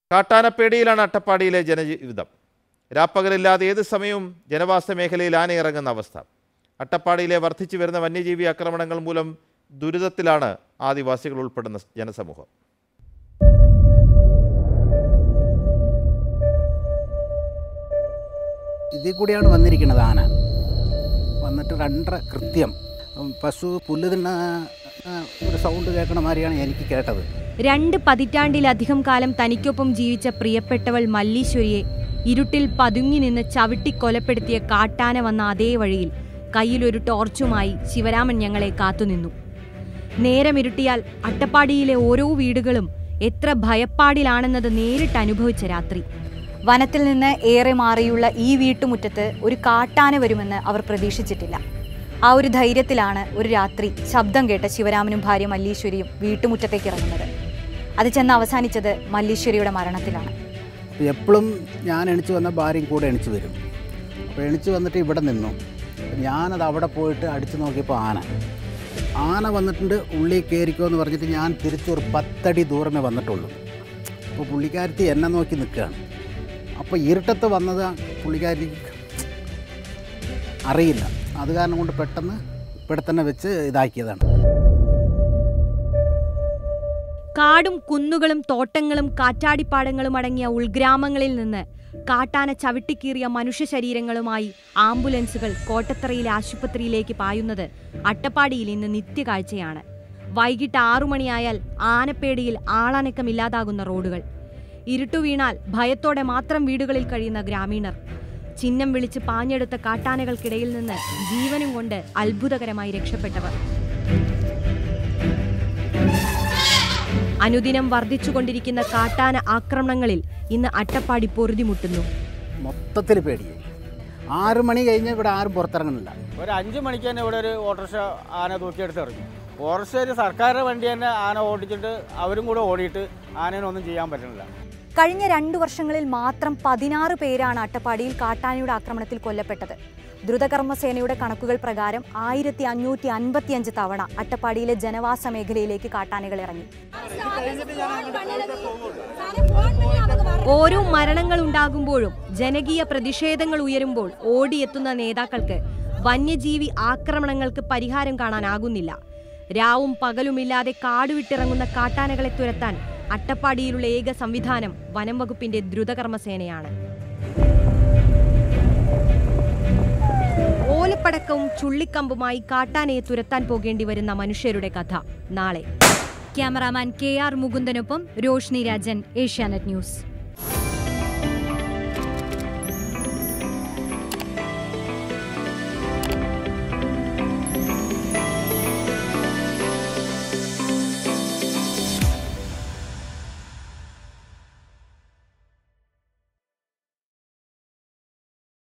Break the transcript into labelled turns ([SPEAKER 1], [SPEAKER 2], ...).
[SPEAKER 1] കാട്ടാനപ്പേടിയിലാണ് അട്ടപ്പാടിയിലെ ജനജീവിതം രാപ്പകലില്ലാതെ ഏത് സമയവും ജനവാസ മേഖലയിൽ ആനയിറങ്ങുന്ന അവസ്ഥ അട്ടപ്പാടിയിലെ വർദ്ധിച്ചു വരുന്ന വന്യജീവി ആക്രമണങ്ങൾ മൂലം ദുരിതത്തിലാണ് ആദിവാസികൾ ഉൾപ്പെടുന്ന ജനസമൂഹം
[SPEAKER 2] ഇതിൽ കൂടിയാണ് വന്നിരിക്കുന്നത് ആന വന്നിട്ട് രണ്ടര കൃത്യം ഉം, പശു പുല്ല് തിന്ന ആ, ഒരു സൗണ്ട് കേൾക്കണ മാതിരിയാണ് എനിക്ക് കേട്ടത്
[SPEAKER 3] രണ്ട് പതിറ്റാണ്ടിലധികം കാലം തനിക്കൊപ്പം ജീവിച്ച പ്രിയപ്പെട്ടവൾ മല്ലീശ്വരിയെ ഇരുട്ടിൽ പതുങ്ങി നിന്ന് ചവിട്ടി കൊലപ്പെടുത്തിയ കാട്ടാന വന്ന അതേ വഴിയിൽ കയ്യിലൊരു ടോർച്ചുമായി ശിവരാമൻ ഞങ്ങളെ കാത്തുനിന്നു നേരമിരുട്ടിയാൽ അട്ടപ്പാടിയിലെ ഓരോ വീടുകളും എത്ര ഭയപ്പാടിലാണെന്നത് നേരിട്ട് അനുഭവിച്ച രാത്രി
[SPEAKER 4] വനത്തിൽ നിന്ന് ഏറെ മാറിയുള്ള ഈ വീട്ടുമുറ്റത്ത് ഒരു കാട്ടാന വരുമെന്ന് അവർ പ്രതീക്ഷിച്ചിട്ടില്ല ആ ഒരു ധൈര്യത്തിലാണ് ഒരു രാത്രി ശബ്ദം കേട്ട ശിവരാമനും ഭാര്യ മല്ലീശ്വരിയും വീട്ടുമുറ്റത്തേക്ക് ഇറങ്ങുന്നത് അത് ചെന്ന് അവസാനിച്ചത് മല്ലീശ്വരിയുടെ മരണത്തിലാണ്
[SPEAKER 2] അപ്പോൾ എപ്പോഴും ഞാൻ എണിച്ച് വന്ന ഭാര്യയും കൂടെ എണിച്ച് വരും അപ്പോൾ എണിച്ച് വന്നിട്ട് ഇവിടെ നിന്നു ഞാനത് അവിടെ പോയിട്ട് അടിച്ചു നോക്കിയപ്പോൾ ആന ആന വന്നിട്ടുണ്ട് ഉള്ളിൽ കയറിക്കോ എന്ന് പറഞ്ഞിട്ട് ഞാൻ തിരിച്ചൊരു പത്തടി ദൂരമേ വന്നിട്ടുള്ളൂ അപ്പോൾ പുള്ളിക്കാരത്തി എന്നെ നോക്കി നിൽക്കുകയാണ് അപ്പോൾ ഇരുട്ടത്ത് വന്നത് പുള്ളിക്കാരി അറിയില്ല അത് കാരണം കൊണ്ട് പെട്ടെന്ന് ഇവിടെ തന്നെ വെച്ച് ഇതാക്കിയതാണ്
[SPEAKER 3] കാടും കുന്നുകളും തോട്ടങ്ങളും കാറ്റാടിപ്പാടങ്ങളും അടങ്ങിയ ഉൾഗ്രാമങ്ങളിൽ നിന്ന് കാട്ടാന ചവിട്ടിക്കീറിയ മനുഷ്യ ശരീരങ്ങളുമായി ആംബുലൻസുകൾ കോട്ടത്തറയിലെ ആശുപത്രിയിലേക്ക് പായുന്നത് അട്ടപ്പാടിയിൽ ഇന്ന് നിത്യകാഴ്ചയാണ് വൈകിട്ട് ആറു മണിയായാൽ ആനപ്പേടിയിൽ ആളനക്കമില്ലാതാകുന്ന റോഡുകൾ ഇരുട്ടു വീണാൽ ഭയത്തോടെ മാത്രം വീടുകളിൽ കഴിയുന്ന ഗ്രാമീണർ ചിഹ്നം വിളിച്ച് പാഞ്ഞെടുത്ത കാട്ടാനകൾക്കിടയിൽ നിന്ന് ജീവനും കൊണ്ട് അത്ഭുതകരമായി രക്ഷപ്പെട്ടവർ അനുദിനം വർദ്ധിച്ചുകൊണ്ടിരിക്കുന്ന കാട്ടാന ആക്രമണങ്ങളിൽ ഇന്ന് അട്ടപ്പാടി പൊറുതിമുട്ടുന്നു
[SPEAKER 2] മൊത്തത്തിൽ പേടിയായി ആറ് മണി കഴിഞ്ഞ് ഇവിടെ ആരും പുറത്തിറങ്ങുന്നില്ല
[SPEAKER 5] ഒരു അഞ്ച് മണിക്ക് തന്നെ ഇവിടെ ഒരു ഓട്ടോറിക്ഷ ആന തൂക്കിയെടുത്ത് ഇറങ്ങി ഫോറസ്റ്റ് സർക്കാരിൻ്റെ വണ്ടി തന്നെ ആന ഓടിച്ചിട്ട് അവരും കൂടെ ഓടിയിട്ട് ആനേനൊന്നും ചെയ്യാൻ പറ്റുന്നില്ല
[SPEAKER 4] കഴിഞ്ഞ രണ്ടു വർഷങ്ങളിൽ മാത്രം പതിനാറ് പേരാണ് അട്ടപ്പാടിയിൽ കാട്ടാനയുടെ ആക്രമണത്തിൽ കൊല്ലപ്പെട്ടത് ദ്രുതകർമ്മസേനയുടെ കണക്കുകൾ പ്രകാരം ആയിരത്തി അഞ്ഞൂറ്റി അൻപത്തിയഞ്ച് തവണ അട്ടപ്പാടിയിലെ ജനവാസ മേഖലയിലേക്ക് കാട്ടാനകൾ ഇറങ്ങി
[SPEAKER 3] ഓരോ മരണങ്ങൾ ഉണ്ടാകുമ്പോഴും ജനകീയ പ്രതിഷേധങ്ങൾ ഉയരുമ്പോൾ ഓടിയെത്തുന്ന നേതാക്കൾക്ക് വന്യജീവി ആക്രമണങ്ങൾക്ക് പരിഹാരം കാണാനാകുന്നില്ല രാവും പകലുമില്ലാതെ കാടുവിട്ടിറങ്ങുന്ന കാട്ടാനകളെ തുരത്താൻ അട്ടപ്പാടിയിലുള്ള ഏക സംവിധാനം വനം വകുപ്പിന്റെ ദ്രുതകർമ്മസേനയാണ് ഓലപ്പടക്കവും ചുള്ളിക്കമ്പുമായി കാട്ടാനയെ തുരത്താൻ പോകേണ്ടി വരുന്ന മനുഷ്യരുടെ കഥ നാളെ ക്യാമറാമാൻ കെ ആർ മുകുന്ദനൊപ്പം രോഷ്നി രാജൻ ഏഷ്യാനെറ്റ് ന്യൂസ്